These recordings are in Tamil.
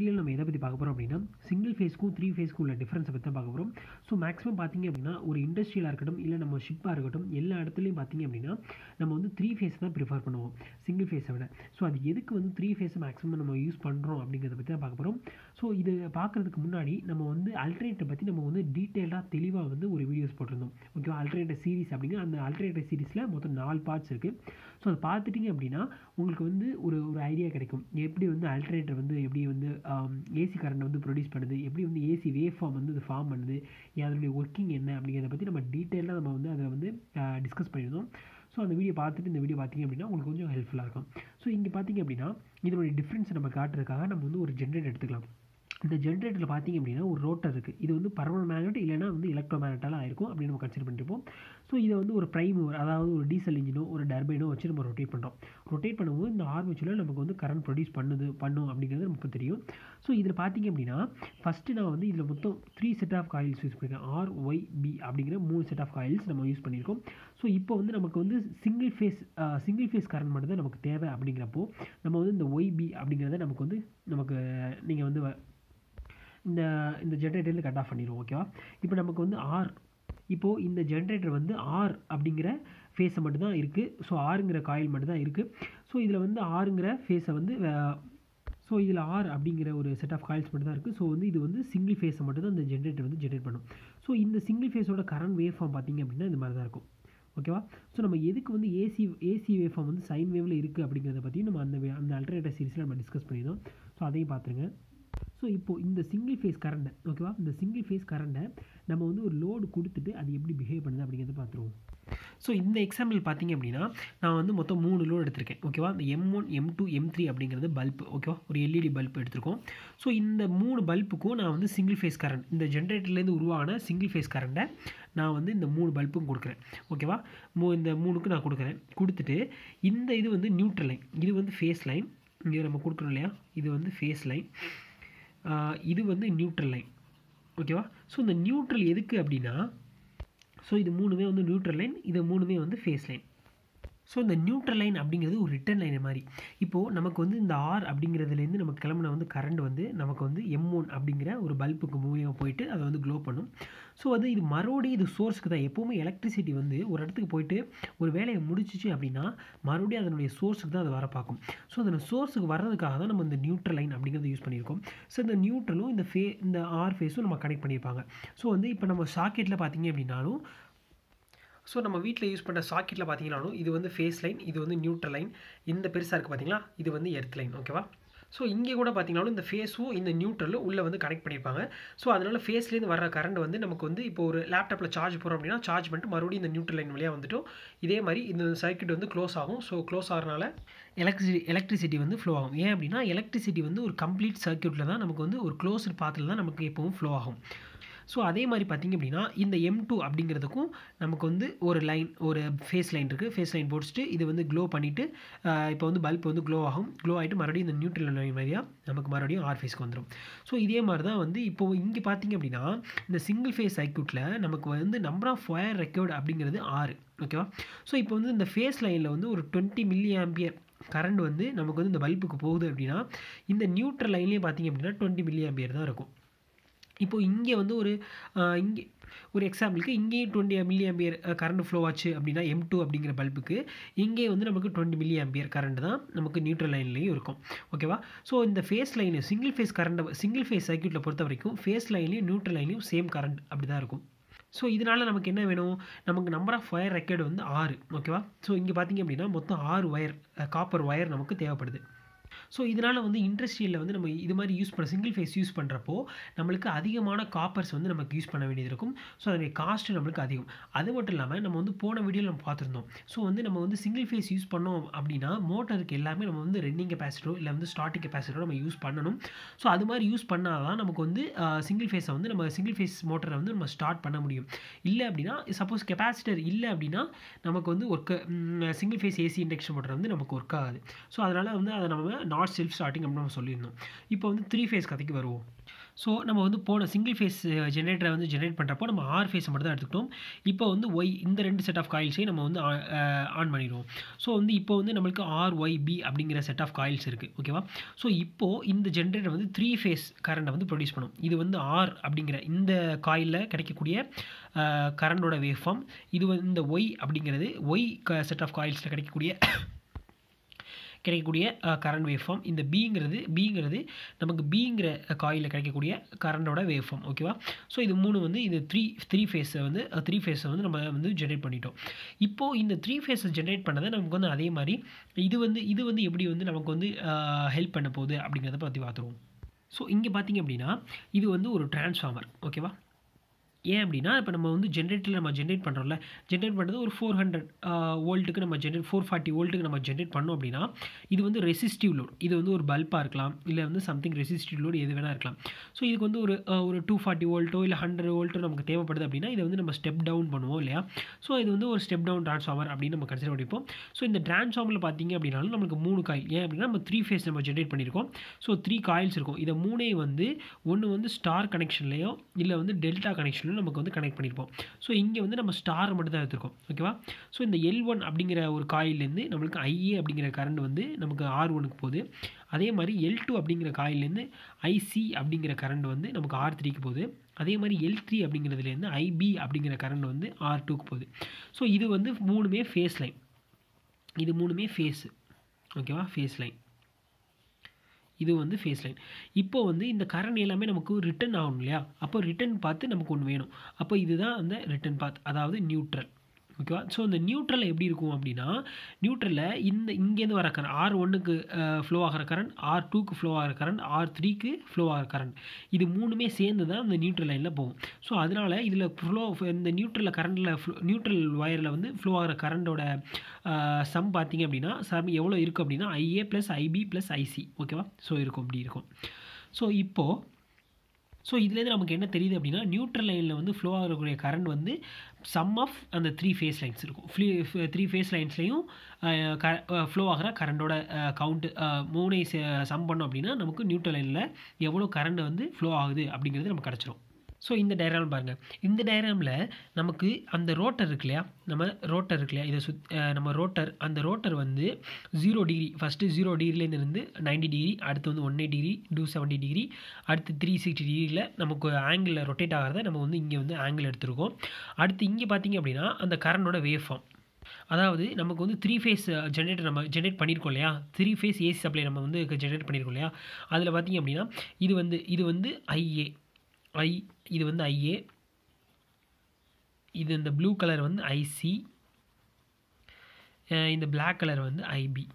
வீடியோவில் நம்ம எதை பற்றி பார்க்க போகிறோம் அப்படின்னா சிங்கிள் ஃபேஸ்க்கும் த்ரீ ஃபேஸ்க்கும் உள்ள டிஃப்ரென்ஸை பற்றி தான் பார்க்க போகிறோம் ஸோ மேக்ஸிமம் பார்த்தீங்க அப்படின்னா ஒரு இண்டஸ்ட்ரியலாக இருக்கட்டும் இல்லை நம்ம ஷிப்பாக இருக்கட்டும் எல்லா இடத்துலையும் பார்த்தீங்க அப்படின்னா நம்ம வந்து த்ரீ ஃபேஸ் தான் ப்ரிஃபர் பண்ணுவோம் சிங்கிள் ஃபேஸை விட ஸோ அது எதுக்கு வந்து த்ரீ ஃபேஸை மேக்ஸிமம் நம்ம யூஸ் பண்ணுறோம் அப்படிங்கிறத பற்றி தான் பார்க்க போகிறோம் ஸோ இது பார்க்குறதுக்கு முன்னாடி நம்ம வந்து அல்டர்னேட்டை பற்றி நம்ம வந்து டீட்டெயிலாக தெளிவாக வந்து ஒரு வீடியோஸ் போட்டிருந்தோம் ஓகேவா அல்டர்னேட்டர் சீரிஸ் அப்படிங்கிற அந்த அல்டர்னேட்டர் சீரிஸில் மொத்தம் நாலு பார்ட்ஸ் இருக்குது ஸோ அதை பார்த்துட்டிங்க அப்படின்னா உங்களுக்கு வந்து ஒரு ஒரு ஐடியா கிடைக்கும் எப்படி வந்து அல்டர்னேட்டர் வந்து எப்படி வந்து ஏசி கரண்ட் வந்து ப்ரொடியூஸ் பண்ணுது எப்படி வந்து ஏசி வேவ் ஃபார்ம் வந்து இது ஃபார்ம் பண்ணுது அதனுடைய ஒர்க்கிங் என்ன அப்படிங்கிறத பற்றி நம்ம டீட்டெயிலாக நம்ம வந்து அதை வந்து டிஸ்கஸ் பண்ணியிருந்தோம் ஸோ அந்த வீடியோ பார்த்துட்டு இந்த வீடியோ பார்த்தீங்க அப்படின்னா உங்களுக்கு கொஞ்சம் ஹெல்ப்ஃபுல்லாக இருக்கும் ஸோ இங்கே பார்த்தீங்க அப்படின்னா இதனுடைய டிஃப்ரென்ஸை நம்ம காட்டுறதுக்காக நம்ம வந்து ஒரு ஜென்ரேட் எடுத்துக்கலாம் இந்த ஜென்ரேட்டரில் பார்த்தீங்க அப்படின்னா ஒரு ரோட்டர் இருக்குது இது வந்து பர்மனன்ட் மேக்னெட் இல்லைனா வந்து எலக்ட்ரோ மேக்னெட்டாலாம் ஆயிருக்கும் அப்படின்னு நம்ம கன்சிடர் பண்ணிருப்போம் ஸோ இதை வந்து ஒரு ப்ரைம் அதாவது ஒரு டீசல் இன்ஜினோ ஒரு டர்பைனோ வச்சு நம்ம ரொட்டேட் பண்ணுறோம் ரொட்டேட் பண்ணும்போது இந்த ஆர்மேச்சரில் நமக்கு வந்து கரண்ட் ப்ரொடியூஸ் பண்ணுது பண்ணும் அப்படிங்கிறது நமக்கு தெரியும் ஸோ இதில் பார்த்தீங்க அப்படின்னா ஃபஸ்ட்டு நான் வந்து இதில் மொத்தம் three set of coils use பண்ணியிருக்கேன் ஆர் ஒய் பி அப்படிங்கிற மூணு செட் ஆஃப் காயில்ஸ் நம்ம யூஸ் பண்ணியிருக்கோம் ஸோ இப்போ வந்து நமக்கு வந்து single phase single phase current மட்டும் தான் நமக்கு தேவை அப்படிங்கிறப்போ நம்ம வந்து இந்த ஒய்பி அப்படிங்கிறத நமக்கு வந்து நமக்கு நீங்கள் வந்து இந்த இந்த ஜென்ரேட்டரில் கட் ஆஃப் பண்ணிடுவோம் ஓகேவா இப்போ நமக்கு வந்து ஆர் இப்போது இந்த ஜென்ரேட்டர் வந்து ஆர் அப்படிங்கிற ஃபேஸை மட்டும்தான் இருக்குது ஸோ ஆறுங்கிற காயில் மட்டும்தான் இருக்குது ஸோ இதில் வந்து ஆறுங்கிற ஃபேஸை வந்து ஸோ இதில் ஆர் அப்படிங்கிற ஒரு செட் ஆஃப் காயில்ஸ் மட்டும் தான் இருக்குது ஸோ வந்து இது வந்து சிங்கிள் ஃபேஸை மட்டும் தான் இந்த ஜென்ரேட்டர் வந்து ஜென்ரேட் பண்ணும் ஸோ இந்த சிங்கிள் ஃபேஸோட கரண்ட் வேவ் ஃபார்ம் பார்த்திங்க அப்படின்னா இந்த மாதிரி தான் இருக்கும் ஓகேவா ஸோ நம்ம எதுக்கு வந்து ஏசி ஏசி வேவ் ஃபார்ம் வந்து சைன் வேவில் இருக்குது அப்படிங்கிறத பற்றியும் நம்ம அந்த அந்த அல்டர்னேட்டர் சீரிஸில் நம்ம டிஸ்கஸ் பண்ணியிருந்தோம் ஸோ அதையும் பார்த்துருங்க ஸோ இப்போது இந்த சிங்கிள் ஃபேஸ் கரண்ட்டை ஓகேவா இந்த சிங்கிள் ஃபேஸ் கரண்ட்டை நம்ம வந்து ஒரு லோடு கொடுத்துட்டு அது எப்படி பிஹேவ் பண்ணுது அப்படிங்கிறத பார்த்துருவோம் ஸோ இந்த எக்ஸாம்பிள் பார்த்தீங்க அப்படின்னா நான் வந்து மொத்தம் மூணு லோடு எடுத்திருக்கேன் ஓகேவா இந்த M one M two M three அப்படிங்கிறது பல்ப் ஓகேவா ஒரு எல்இடி பல்ப் எடுத்திருக்கோம் ஸோ இந்த மூணு பல்புக்கும் நான் வந்து சிங்கிள் ஃபேஸ் கரண்ட் இந்த ஜென்ரேட்டர்லேருந்து உருவான சிங்கிள் ஃபேஸ் கரண்ட்டை நான் வந்து இந்த மூணு பல்பும் கொடுக்குறேன் ஓகேவா மூ இந்த மூணுக்கு நான் கொடுக்குறேன் கொடுத்துட்டு இந்த இது வந்து நியூட்ரல் லைன் இது வந்து ஃபேஸ் லைன் இங்கே நம்ம கொடுக்குறோம் இல்லையா இது வந்து ஃபேஸ் லைன் இது வந்து நியூட்ரல் லைன் ஓகேவா ஸோ இந்த நியூட்ரல் எதுக்கு அப்படின்னா ஸோ இது மூணுமே வந்து நியூட்ரல் லைன் இது மூணுமே வந்து ஃபேஸ் லைன் ஸோ இந்த நியூட்ரல் லைன் அப்படிங்கிறது ஒரு ரிட்டன் லைன் மாதிரி இப்போது நமக்கு வந்து இந்த ஆர் அப்படிங்கிறதுலேருந்து நமக்கு கிளம்புன வந்து கரண்ட் வந்து நமக்கு வந்து எம் ஒன் அப்படிங்கிற ஒரு பல்புக்கு மூலியமாக போயிட்டு அதை வந்து க்ளோ பண்ணும் ஸோ அது இது மறுபடியும் இது சோர்ஸுக்கு தான் எப்போவுமே எலக்ட்ரிசிட்டி வந்து ஒரு இடத்துக்கு போயிட்டு ஒரு வேலையை முடிச்சிச்சு அப்படின்னா மறுபடியும் அதனுடைய சோர்ஸுக்கு தான் அது வர பார்க்கும் ஸோ அந்த சோர்ஸுக்கு வர்றதுக்காக தான் நம்ம இந்த நியூட்ரல் லைன் அப்படிங்கிறத யூஸ் பண்ணியிருக்கோம் ஸோ இந்த நியூட்ரலும் இந்த ஃபே இந்த ஆர் ஃபேஸும் நம்ம கனெக்ட் பண்ணியிருப்பாங்க ஸோ வந்து இப்போ நம்ம சாக்கெட்டில் பார்த்தீங்க அப்படின்னாலும் ஸோ நம்ம வீட்டில் யூஸ் பண்ணுற சாக்கெட்டில் பார்த்தீங்கன்னாலும் இது வந்து ஃபேஸ் லைன் இது வந்து நியூட்ரல் லைன் இந்த பெருசாக இருக்குது பார்த்தீங்களா இது வந்து எர்த் லைன் ஓகேவா ஸோ இங்கே கூட பார்த்தீங்கன்னாலும் இந்த ஃபேஸும் இந்த நியூட்ரலும் உள்ளே வந்து கனெக்ட் பண்ணியிருப்பாங்க ஸோ அதனால் ஃபேஸ்லேருந்து வர கரண்ட் வந்து நமக்கு வந்து இப்போ ஒரு லேப்டாப்பில் சார்ஜ் போகிறோம் அப்படின்னா சார்ஜ் பண்ணிட்டு மறுபடியும் இந்த நியூட்ரல் லைன் வழியாக வந்துட்டும் இதே மாதிரி இந்த சர்க்கியூட் வந்து க்ளோஸ் ஆகும் ஸோ க்ளோஸ் ஆகிறனால எலக்ட்ரிசிட்டி எலக்ட்ரிசிட்டி வந்து ஃப்ளோ ஆகும் ஏன் அப்படின்னா எலக்ட்ரிசிட்டி வந்து ஒரு கம்ப்ளீட் சர்க்கியூட்டில் தான் நமக்கு வந்து ஒரு க்ளோஸ்டு பாத்தில் தான் நமக்கு எப்பவும் ஃப்ளோ ஆகும் ஸோ அதே மாதிரி பார்த்திங்க அப்படின்னா இந்த எம் டூ அப்படிங்கிறதுக்கும் நமக்கு வந்து ஒரு லைன் ஒரு ஃபேஸ் லைன் இருக்குது ஃபேஸ் லைன் போடிச்சிட்டு இது வந்து க்ளோ பண்ணிவிட்டு இப்போ வந்து பல்ப் வந்து க்ளோ ஆகும் க்ளோ ஆகிட்டு மறுபடியும் இந்த நியூட்ரல் லைன் மாதிரியாக நமக்கு மறுபடியும் ஆர் ஃபேஸ்க்கு வந்துடும் ஸோ இதே மாதிரி தான் வந்து இப்போ இங்கே பார்த்திங்க அப்படின்னா இந்த சிங்கிள் ஃபேஸ் சர்க்கியூட்டில் நமக்கு வந்து நம்பர் ஆஃப் ஒயர் ரெக்கார்டு அப்படிங்கிறது ஆறு ஓகேவா ஸோ இப்போ வந்து இந்த ஃபேஸ் லைனில் வந்து ஒரு டுவெண்ட்டி மில்லி ஆம்பியர் கரண்ட் வந்து நமக்கு வந்து இந்த பல்புக்கு போகுது அப்படின்னா இந்த நியூட்ரல் லைன்லேயே பார்த்திங்க அப்படின்னா டுவெண்ட்டி மில்லி ஆம்பியர் தான் இருக்கும் இப்போது இங்கே வந்து ஒரு இங்கே ஒரு எக்ஸாம்பிளுக்கு இங்கேயும் twenty milli ampere current flow ஆச்சு அப்படின்னா எம் டூ அப்படிங்கிற பல்புக்கு இங்கே வந்து நமக்கு டுவெண்ட்டி மில்லி ஆம்பியர் கரண்ட் தான் நமக்கு நியூட்ரல் லைன்லேயும் இருக்கும் ஓகேவா ஸோ இந்த ஃபேஸ் லைன் சிங்கிள் ஃபேஸ் கரண்ட்டை சிங்கிள் ஃபேஸ் சர்க்கியூட்டில் பொறுத்த வரைக்கும் ஃபேஸ் லைன்லேயும் நியூட்ரல் லைன்லையும் சேம் கரண்ட் அப்படி தான் இருக்கும் ஸோ இதனால் நமக்கு என்ன வேணும் நமக்கு நம்பர் ஆஃப் ஒயர் ரெக்கார்டு வந்து ஆறு ஓகேவா ஸோ இங்கே பார்த்திங்க அப்படின்னா மொத்தம் ஆறு ஒயர் காப்பர் ஒயர் நமக்கு தேவைப்படுது ஸோ இதனால் வந்து இண்டஸ்ட்ரியில் வந்து நம்ம இது மாதிரி யூஸ் பண்ண சிங்கிள் ஃபேஸ் யூஸ் பண்ணுறப்போ நம்மளுக்கு அதிகமான காப்பர்ஸ் வந்து நமக்கு யூஸ் பண்ண வேண்டியது இருக்கும் ஸோ அதனுடைய காஸ்ட்டு நம்மளுக்கு அதிகம் அது மட்டும் இல்லாமல் நம்ம வந்து போன வீடியோவில் நம்ம பார்த்துருந்தோம் ஸோ வந்து நம்ம வந்து சிங்கிள் ஃபேஸ் யூஸ் பண்ணோம் அப்படின்னா மோட்டருக்கு எல்லாமே நம்ம வந்து ரன்னிங் கெப்பாசிட்டரோ இல்லை வந்து ஸ்டார்டிங் கெப்பாசிட்டரோ நம்ம யூஸ் பண்ணணும் ஸோ அது மாதிரி யூஸ் பண்ணால் தான் நமக்கு வந்து சிங்கிள் ஃபேஸை வந்து நம்ம சிங்கிள் ஃபேஸ் மோட்டரை வந்து நம்ம ஸ்டார்ட் பண்ண முடியும் இல்லை அப்படின்னா சப்போஸ் கெப்பாசிட்டர் இல்லை அப்படின்னா நமக்கு வந்து work single phase AC induction motor வந்து நமக்கு ஒர்க் ஆகாது ஸோ அதனால் வந்து அதை நம்ம நாட் செல்ஃப் ஸ்டார்டிங் அப்படின்னு நம்ம சொல்லியிருந்தோம் இப்போ வந்து த்ரீ ஃபேஸ் கதைக்கு வருவோம் ஸோ நம்ம வந்து போன சிங்கிள் ஃபேஸ் ஜென்ரேட்டரை வந்து ஜென்ரேட் பண்ணுறப்போ நம்ம ஆர் ஃபேஸை மட்டும் தான் எடுத்துக்கிட்டோம் இப்போ வந்து ஒய் இந்த ரெண்டு செட் ஆஃப் காயில்ஸையும் நம்ம வந்து ஆன் பண்ணிடுவோம் ஸோ வந்து இப்போ வந்து நம்மளுக்கு ஆர் ஒய் பி அப்படிங்கிற செட் ஆஃப் காயில்ஸ் இருக்குது ஓகேவா ஸோ இப்போது இந்த ஜென்ரேட்டர் வந்து த்ரீ ஃபேஸ் கரண்ட்டை வந்து ப்ரொடியூஸ் பண்ணும் இது வந்து ஆர் அப்படிங்கிற இந்த காயிலில் கிடைக்கக்கூடிய கரண்டோட வேவ் ஃபார்ம் இது வந்து இந்த ஒய் அப்படிங்கிறது ஒய் செட் ஆஃப் காயில்ஸில் கிடைக்கக்கூடிய கிடைக்கக்கூடிய கரண்ட் வேவ் ஃபார்ம் இந்த பிங்கிறது பிங்கிறது நமக்கு பிங்கிற காயிலில் கிடைக்கக்கூடிய கரண்டோட வேவ் ஃபார்ம் ஓகேவா ஸோ இது மூணு வந்து இந்த த்ரீ த்ரீ ஃபேஸை வந்து த்ரீ ஃபேஸை வந்து நம்ம வந்து ஜென்ரேட் பண்ணிட்டோம் இப்போது இந்த த்ரீ ஃபேஸை ஜென்ரேட் பண்ணதை நமக்கு வந்து அதே மாதிரி இது வந்து இது வந்து எப்படி வந்து நமக்கு வந்து ஹெல்ப் பண்ண போகுது அப்படிங்கிறத பற்றி பார்த்துருவோம் ஸோ இங்கே பார்த்தீங்க அப்படின்னா இது வந்து ஒரு டிரான்ஸ்ஃபார்மர் ஓகேவா ஏன் அப்படின்னா இப்போ நம்ம வந்து ஜென்ரேட்டரில் நம்ம ஜென்ரேட் பண்ணுறோம்ல ஜென்ரேட் பண்ணுறது ஒரு ஃபோர் ஹண்ட்ரட் வோல்ட்டுக்கு நம்ம ஜென்ரேட் ஃபோர் ஃபார்ட்டி வோல்ட்டுக்கு நம்ம ஜென்ரேட் பண்ணோம் அப்படின்னா இது வந்து ரெசிஸ்டிவ் லோட் இது வந்து ஒரு பல்பாக இருக்கலாம் இல்லை வந்து சம்திங் ரெசிஸ்டிவ் லோட் எது வேணால் இருக்கலாம் ஸோ இதுக்கு வந்து ஒரு ஒரு டூ ஃபார்ட்டி வோல்ட்டோ இல்லை ஹண்ட்ரட் வோல்ட்டோ நமக்கு தேவைப்படுது அப்படின்னா இதை வந்து நம்ம ஸ்டெப் டவுன் பண்ணுவோம் இல்லையா ஸோ இது வந்து ஒரு ஸ்டெப் டவுன் ட்ரான்ஸ்ஃபார்மர் அப்படின்னு நம்ம கன்சிடர் பண்ணிப்போம் ஸோ இந்த ட்ரான்ஸ்ஃபார்மரில் பார்த்தீங்க அப்படின்னாலும் நமக்கு மூணு காயில் ஏன் அப்படின்னா நம்ம த்ரீ ஃபேஸ் நம்ம ஜென்ரேட் பண்ணியிருக்கோம் ஸோ த்ரீ காயில்ஸ் இருக்கும் இதை மூணே வந்து ஒன்று வந்து ஸ்டார் கனெக்ஷன்லேயோ இல்லை வந்து டெல்டா கனெக்ஷன்லையும் நமக்கு வந்து கனெக்ட் பண்ணியிருப்போம் ஸோ இங்கே வந்து நம்ம ஸ்டார் மட்டும் தான் எடுத்திருக்கோம் ஓகேவா ஸோ இந்த எல் ஒன் அப்படிங்கிற ஒரு காயிலேருந்து நம்மளுக்கு ஐஏ அப்படிங்கிற கரண்ட் வந்து நமக்கு ஆர் ஒனுக்கு போகுது அதே மாதிரி எல் டூ அப்படிங்கிற காயிலேருந்து ஐசி அப்படிங்கிற கரண்ட் வந்து நமக்கு ஆர் த்ரீக்கு போகுது அதே மாதிரி எல் த்ரீ அப்படிங்கிறதுலேருந்து ஐபி அப்படிங்கிற கரண்ட் வந்து ஆர் டூக்கு போகுது ஸோ இது வந்து மூணுமே ஃபேஸ் லைன் இது மூணுமே ஃபேஸு ஓகேவா ஃபேஸ் லைன் இது வந்து ஃபேஸ் லைன் இப்போ வந்து இந்த கரண்ட் எல்லாமே நமக்கு ரிட்டன் ஆகணும் இல்லையா அப்போ ரிட்டன் பார்த்து நமக்கு ஒன்று வேணும் அப்போ இதுதான் அந்த ரிட்டன் பாத் அதாவது நியூட்ரல் ஓகேவா ஸோ இந்த நியூட்ரல் எப்படி இருக்கும் அப்படின்னா நியூட்ரலில் இந்த இங்கேருந்து வர கரண்ட் ஆர் ஒன்றுக்கு ஃப்ளோ ஆகிற கரண்ட் ஆர் டூக்கு ஃப்ளோ ஆகிற கரண்ட் ஆர் த்ரீக்கு ஃப்ளோ ஆகிற கரண்ட் இது மூணுமே சேர்ந்து தான் இந்த நியூட்ரல் லைனில் போகும் ஸோ அதனால் இதில் ஃப்ளோ இந்த நியூட்ரலில் கரண்டில் ஃப்ளோ நியூட்ரல் ஒயரில் வந்து ஃப்ளோ ஆகிற கரண்டோட சம் பார்த்தீங்க அப்படின்னா சம் எவ்வளோ இருக்குது அப்படின்னா IA plus IB plus IC ஓகேவா ஸோ இருக்கும் இப்படி இருக்கும் ஸோ இப்போது ஸோ இதுலேருந்து நமக்கு என்ன தெரியுது அப்படின்னா நியூட்ரல் லைனில் வந்து ஃப்ளோ ஆகக்கூடிய கரண்ட் வந்து சம் ஆஃப் அந்த த்ரீ ஃபேஸ் லைன்ஸ் இருக்கும் ஃப்ளீ த்ரீ ஃபேஸ் லைன்ஸ்லையும் க ஃப்ளோ ஆகிற கரண்டோட கவுண்ட்டு மூணை சம் பண்ணோம் அப்படின்னா நமக்கு நியூட்ரல் லைனில் எவ்வளோ கரண்ட் வந்து ஃப்ளோ ஆகுது அப்படிங்கிறது நமக்கு கிடச்சிரும் ஸோ இந்த டயக்ராம் பாருங்கள் இந்த டயக்ராமில் நமக்கு அந்த ரோட்டர் இருக்கு இல்லையா நம்ம ரோட்டர் இருக்கு இல்லையா இதை சுத் நம்ம ரோட்டர் அந்த ரோட்டர் வந்து ஜீரோ டிகிரி ஃபஸ்ட்டு ஜீரோ டிகிரிலேருந்து இருந்து நைன்டி டிகிரி அடுத்து வந்து one eight degree two seventy degree அடுத்து த்ரீ சிக்ஸ்டி டிகிரியில் நமக்கு ஆங்கிளில் ரொட்டேட் ஆகிறத நம்ம வந்து இங்கே வந்து ஆங்கிள் எடுத்திருக்கோம் அடுத்து இங்கே பார்த்தீங்க அப்படின்னா அந்த கரண்டோட வேவ் ஃபார்ம் அதாவது நமக்கு வந்து த்ரீ ஃபேஸ் ஜென்ரேட்டர் நம்ம ஜென்ரேட் பண்ணியிருக்கோம் இல்லையா த்ரீ ஃபேஸ் ஏசி சப்ளை நம்ம வந்து ஜென்ரேட் பண்ணியிருக்கோம் இல்லையா அதில் பார்த்தீங்க அப்படின்னா இது வந்து இது வந்து ஐஏ ஐ இது வந்து ஐஏ இது இந்த ப்ளூ கலர் வந்து ஐசி இந்த பிளாக் கலர் வந்து ஐபி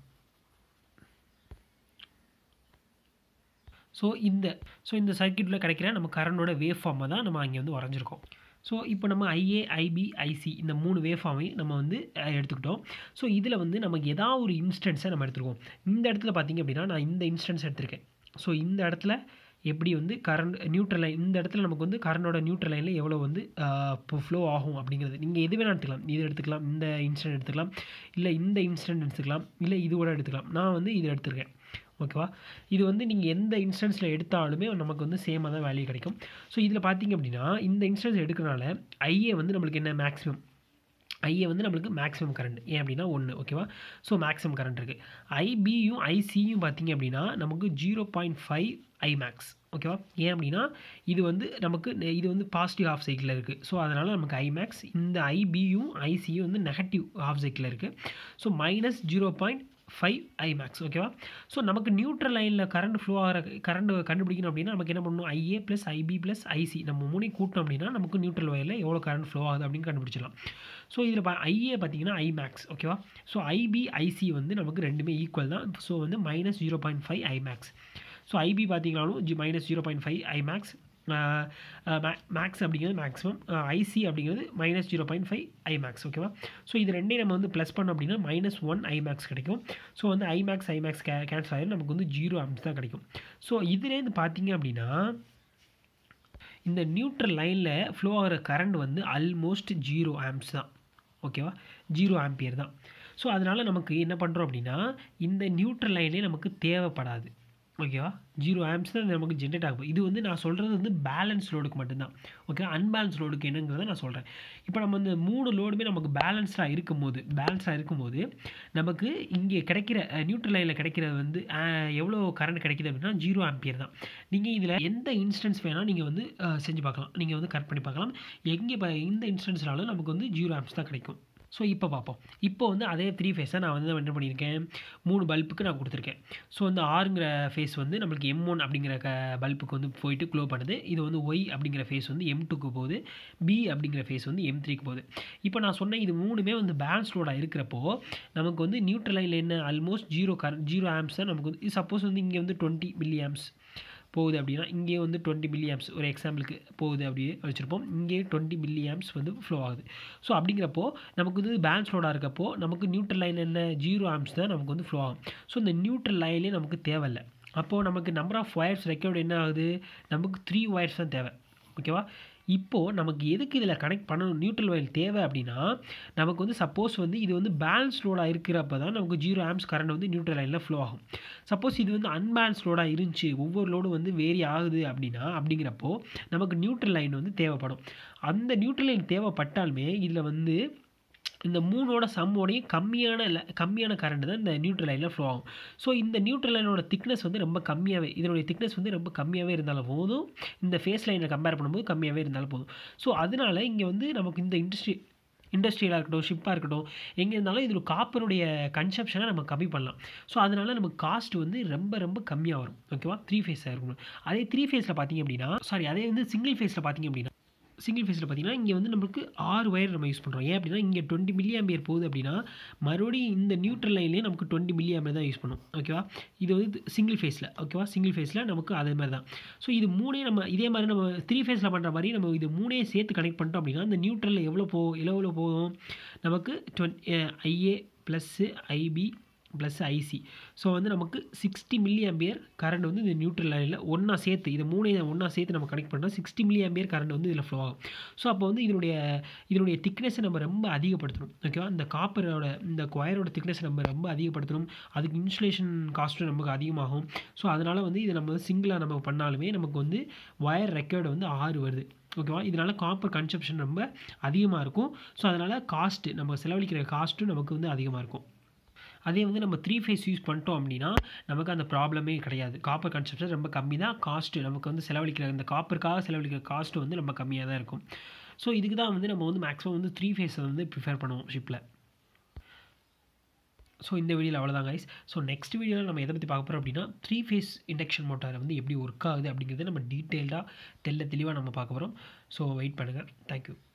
ஸோ இந்த ஸோ இந்த சர்க்கியூட்டில் கிடைக்கிற நம்ம கரண்டோட வேவ் ஃபார்மை தான் நம்ம அங்கே வந்து வரைஞ்சிருக்கோம் ஸோ இப்போ நம்ம ஐஏ ஐபி ஐசி இந்த மூணு வேவ் ஃபார்மையும் நம்ம வந்து எடுத்துக்கிட்டோம் ஸோ இதில் வந்து நமக்கு ஏதாவது ஒரு இன்ஸ்டன்ஸை நம்ம எடுத்துருக்கோம் இந்த இடத்துல பார்த்திங்க அப்படின்னா நான் இந்த இன்ஸ்டன்ஸ் எடுத்திருக்கேன் ஸோ இந்த இடத்துல எப்படி வந்து கரண்ட் நியூட்ரல் லைன் இந்த இடத்துல நமக்கு வந்து கரண்டோட நியூட்ரல் லைனில் எவ்வளோ வந்து இப்போ ஃப்ளோ ஆகும் அப்படிங்கிறது நீங்கள் எது வேணால் எடுத்துக்கலாம் இது எடுத்துக்கலாம் இந்த இன்ஸ்டன்ட் எடுத்துக்கலாம் இல்லை இந்த இன்ஸ்டன்ட் எடுத்துக்கலாம் இல்லை இது கூட எடுத்துக்கலாம் நான் வந்து இது எடுத்திருக்கேன் ஓகேவா இது வந்து நீங்கள் எந்த இன்ஸ்டன்ஸில் எடுத்தாலுமே நமக்கு வந்து சேமாக தான் வேல்யூ கிடைக்கும் ஸோ இதில் பார்த்தீங்க அப்படின்னா இந்த இன்ஸ்டன்ஸ் எடுக்கிறனால ஐஏ வந்து நம்மளுக்கு என்ன மேக்ஸிமம் ஐஏ வந்து நம்மளுக்கு மேக்ஸிமம் கரண்ட் ஏன் அப்படின்னா ஒன்று ஓகேவா ஸோ மேக்ஸிமம் கரண்ட் இருக்குது ஐபியும் ஐசியும் பார்த்தீங்க அப்படின்னா நமக்கு zero point five I max ஓகேவா ஏன் அப்படின்னா இது வந்து நமக்கு இது வந்து பாசிட்டிவ் ஹாஃப் சைக்கிளில் இருக்குது ஸோ அதனால் நமக்கு ஐமேக்ஸ் இந்த ஐபியும் ஐசியும் வந்து நெகட்டிவ் ஹாஃப் சைக்கிளில் இருக்குது so minus zero point five I max ஓகேவா ஸோ நமக்கு நியூட்ரல் லைனில் கரண்ட் ஃப்ளோ ஆகிற கரண்ட் கண்டுபிடிக்கணும் அப்படின்னா நமக்கு என்ன பண்ணணும் IA plus IB plus IC நம்ம மூணையும் கூட்டணும் அப்படின்னா நமக்கு நியூட்ரல் வயரில் எவ்வளோ கரண்ட் ஃப்ளோ ஆகுது அப்படின்னு கண்டுபிடிச்சிடலாம் ஸோ இதில் பா ஐஏ பார்த்தீங்கன்னா ஐ மேக்ஸ் ஓகேவா ஸோ ஐபி ஐசி வந்து நமக்கு ரெண்டுமே ஈக்குவல் தான் ஸோ வந்து minus zero point five I max so IB பார்த்தீங்கனாலும் ஜி minus zero point five I max max அப்படிங்கிறது மேக்ஸிமம் ஐசி அப்படிங்கிறது minus zero point five I max ஓகேவா ஸோ இது ரெண்டையும் நம்ம வந்து ப்ளஸ் பண்ணோம் அப்படின்னா மைனஸ் ஒன் ஐ மேக்ஸ் கிடைக்கும் ஸோ வந்து ஐ மேக்ஸ் ஐ மேக்ஸ் கே கேன்சல் ஆகிடும் நமக்கு வந்து ஜீரோ ஆம்ஸ் தான் கிடைக்கும் ஸோ இதுலேருந்து பார்த்தீங்க அப்படின்னா இந்த நியூட்ரல் லைனில் ஃப்ளோ ஆகிற கரண்ட் வந்து ஆல்மோஸ்ட் ஜீரோ ஆம்ஸ் தான் ஓகேவா ஜீரோ ஆம்பியர் தான் ஸோ அதனால் நமக்கு என்ன பண்ணுறோம் அப்படின்னா இந்த நியூட்ரல் லைனே நமக்கு தேவைப்படாது ஓகேவா ஜீரோ ஆம்ஸ் தான் நமக்கு ஜென்ரேட் ஆகும் இது வந்து நான் சொல்கிறது வந்து பேலன்ஸ் லோடுக்கு மட்டும்தான் ஓகே அன்பேலன்ஸ் லோடுக்கு என்னங்கிறத நான் சொல்கிறேன் இப்போ நம்ம இந்த மூணு லோடுமே நமக்கு பேலன்ஸ்டாக இருக்கும்போது பேலன்ஸாக இருக்கும்போது நமக்கு இங்கே கிடைக்கிற நியூட்ரல் லைனில் கிடைக்கிறது வந்து அஹ், எவ்வளோ கரண்ட் கிடைக்குது அப்படின்னா ஜீரோ ஆம்பியர் தான் நீங்கள் இதில் எந்த இன்ஸ்டன்ஸ் வேணால் நீங்கள் வந்து அஹ், செஞ்சு பார்க்கலாம் நீங்கள் வந்து கரெக்ட் பண்ணி பார்க்கலாம் எங்கே இப்போ இந்த இன்ஸ்டன்ஸ்னாலும் நமக்கு வந்து ஜீரோ ஆம்ஸ் தான் கிடைக்கும் ஸோ இப்போ பார்ப்போம் இப்போ வந்து அதே த்ரீ ஃபேஸை நான் வந்து என்ன பண்ணியிருக்கேன் மூணு பல்புக்கு நான் கொடுத்துருக்கேன் ஸோ இந்த ஆறுங்கிற ஃபேஸ் வந்து நம்மளுக்கு எம் ஒன் அப்படிங்கிற க பல்புக்கு வந்து போயிட்டு க்ளோ பண்ணுது இது வந்து ஒய் அப்படிங்கிற ஃபேஸ் வந்து எம் டூக்கு போகுது பி அப்படிங்கிற ஃபேஸ் வந்து எம் த்ரீக்கு போகுது இப்போ நான் சொன்ன இது மூணுமே வந்து பேலன்ஸ் லோடாக இருக்கிறப்போ நமக்கு வந்து நியூட்ரல் லைனில் என்ன almost zero current zero amps தான் நமக்கு வந்து சப்போஸ் வந்து இங்கே வந்து டுவெண்ட்டி மில்லி ஆம்ஸ் போகுது அப்படின்னா இங்கே வந்து டுவெண்ட்டி மில்லி ஆம்ஸ் ஒரு எக்ஸாம்பிளுக்கு போகுது அப்படியே வச்சுருப்போம் இங்கே டுவெண்ட்டி மில்லி ஆம்ஸ் வந்து ஃப்ளோ ஆகுது ஸோ அப்படிங்கிறப்போ நமக்கு வந்து பேலன்ஸ் லோடாக இருக்கப்போ நமக்கு நியூட்ரல் லைன் என்ன ஜீரோ ஆம்ஸ் தான் நமக்கு வந்து ஃப்ளோ ஆகும் ஸோ இந்த நியூட்ரல் லைன்லேயே நமக்கு தேவையில்லை அப்போது நமக்கு நம்பர் ஆஃப் ஒயர்ஸ் ரெக்கார்டு என்ன ஆகுது நமக்கு த்ரீ ஒயர்ஸ் தான் தேவை ஓகேவா இப்போது நமக்கு எதுக்கு இதில் கனெக்ட் பண்ணணும் நியூட்ரல் வயல் தேவை அப்படின்னா நமக்கு வந்து சப்போஸ் வந்து இது வந்து பேலன்ஸ் லோடாக இருக்கிறப்ப தான் நமக்கு ஜீரோ ஆம்ஸ் கரண்ட் வந்து நியூட்ரல் லைனில் ஃப்ளோ ஆகும் சப்போஸ் இது வந்து அன்பேலன்ஸ் லோடாக இருந்துச்சு ஒவ்வொரு லோடும் வந்து வேரி ஆகுது அப்படின்னா அப்படிங்கிறப்போ நமக்கு நியூட்ரல் லைன் வந்து தேவைப்படும் அந்த நியூட்ரல் லைன் தேவைப்பட்டாலுமே இதில் வந்து இந்த மூணோட சம்மோடையும் கம்மியான ல- கம்மியான கரண்ட் தான் இந்த நியூட்ரல் லைனில் ஃப்ளோ ஆகும் ஸோ இந்த நியூட்ரல் லைனோட திக்னஸ் வந்து ரொம்ப கம்மியாகவே இதனுடைய திக்னஸ் வந்து ரொம்ப கம்மியாகவே இருந்தாலும் போதும் இந்த ஃபேஸ் லைனை கம்பேர் பண்ணும்போது கம்மியாகவே இருந்தாலும் போதும் ஸோ அதனால இங்கே வந்து நமக்கு இந்த இண்டஸ்ட்ரி இண்டஸ்ட்ரியாக இருக்கட்டும் ஷிப்பாக இருக்கட்டும் எங்கே இருந்தாலும் இதில் காப்பருடைய கன்சப்ஷனை நம்ம கம்மி பண்ணலாம் ஸோ அதனால நமக்கு காஸ்ட் வந்து ரொம்ப ரொம்ப கம்மியாக வரும் ஓகேவா த்ரீ ஃபேஸாக இருக்கணும் அதே த்ரீ ஃபேஸில் பார்த்தீங்க அப்படின்னா சாரி அதே வந்து சிங்கிள் ஃபேஸில் பார்த்தீங்க அப்படின்னா சிங்கிள் ஃபேஸில் பார்த்தீங்கன்னா இங்கே வந்து நம்மளுக்கு ஆறு ஒயர் நம்ம யூஸ் பண்ணுறோம் ஏன் அப்படின்னா இங்கே டுவெண்ட்டி மில்லி ஆம்பியர் போகுது அப்படின்னா மறுபடியும் இந்த நியூட்ரல் லைன்லேயே நமக்கு டுவெண்ட்டி மில்லி ஆம்பியர் தான் யூஸ் பண்ணும் ஓகேவா இது வந்து சிங்கிள் ஃபேஸில் ஓகேவா சிங்கிள் ஃபேஸில் நமக்கு அதே மாதிரி தான் ஸோ இது மூணே நம்ம இதே மாதிரி நம்ம த்ரீ ஃபேஸில் பண்ணுற மாதிரி நம்ம இது மூணே சேர்த்து கனெக்ட் பண்ணிட்டோம் அப்படின்னா இந்த நியூட்ரலில் எவ்வளோ போ எவ்வளோ போகும் நமக்கு டுவென் ஐஏ ப்ளஸ்ஸு ஐபி ப்ளஸ் ஐசி ஸோ வந்து நமக்கு சிக்ஸ்டி மில்லி ஆம்பியர் கரண்ட் வந்து இந்த நியூட்ரல் லைனில் ஒன்றா சேர்த்து இதை மூணு ஒன்றா சேர்த்து நம்ம கனெக்ட் பண்ணால் சிக்ஸ்டி மில்லி ஆம்பியர் கரண்ட் வந்து இதில் ஃப்ளோ ஆகும் ஸோ அப்போ வந்து இதனுடைய இதனுடைய திக்னஸை நம்ம ரொம்ப அதிகப்படுத்தணும் ஓகேவா இந்த காப்பரோட இந்த ஒயரோட திக்னஸை நம்ம ரொம்ப அதிகப்படுத்தணும் அதுக்கு இன்சுலேஷன் காஸ்ட்டும் நமக்கு அதிகமாகும் ஸோ அதனால் வந்து இதை நம்ம சிங்கிளாக நம்ம பண்ணாலுமே நமக்கு வந்து ஒயர் ரெக்கார்டு வந்து ஆறு வருது ஓகேவா இதனால் காப்பர் கன்சப்ஷன் ரொம்ப அதிகமாக இருக்கும் ஸோ அதனால் காஸ்ட்டு நம்ம செலவழிக்கிற காஸ்ட்டும் நமக்கு வந்து அதிகமாக இருக்கும் அதே வந்து நம்ம த்ரீ ஃபேஸ் யூஸ் பண்ணிட்டோம் அப்படின்னா நமக்கு அந்த ப்ராப்ளமே கிடையாது காப்பர் கன்சப்ஷன் ரொம்ப கம்மி தான் காஸ்ட்டு நமக்கு வந்து செலவழிக்கிற இந்த காப்பருக்காக செலவழிக்கிற காஸ்ட்டு வந்து ரொம்ப கம்மியாக தான் இருக்கும் ஸோ இதுக்கு தான் வந்து நம்ம வந்து மேக்ஸிமம் வந்து த்ரீ ஃபேஸை வந்து ப்ரிஃபர் பண்ணுவோம் ஷிப்பில் ஸோ இந்த வீடியோவில் அவ்வளோதான் கைஸ் ஸோ நெக்ஸ்ட் வீடியோவில் நம்ம எதை பற்றி பார்க்க போகிறோம் அப்படின்னா த்ரீ ஃபேஸ் இண்டக்ஷன் மோட்டார் வந்து எப்படி ஒர்க் ஆகுது அப்படிங்கிறத நம்ம டீட்டெயில்டாக தெல்ல தெளிவாக நம்ம பார்க்க போகிறோம் ஸோ வெயிட் பண்ணுங்கள் தேங்க்யூ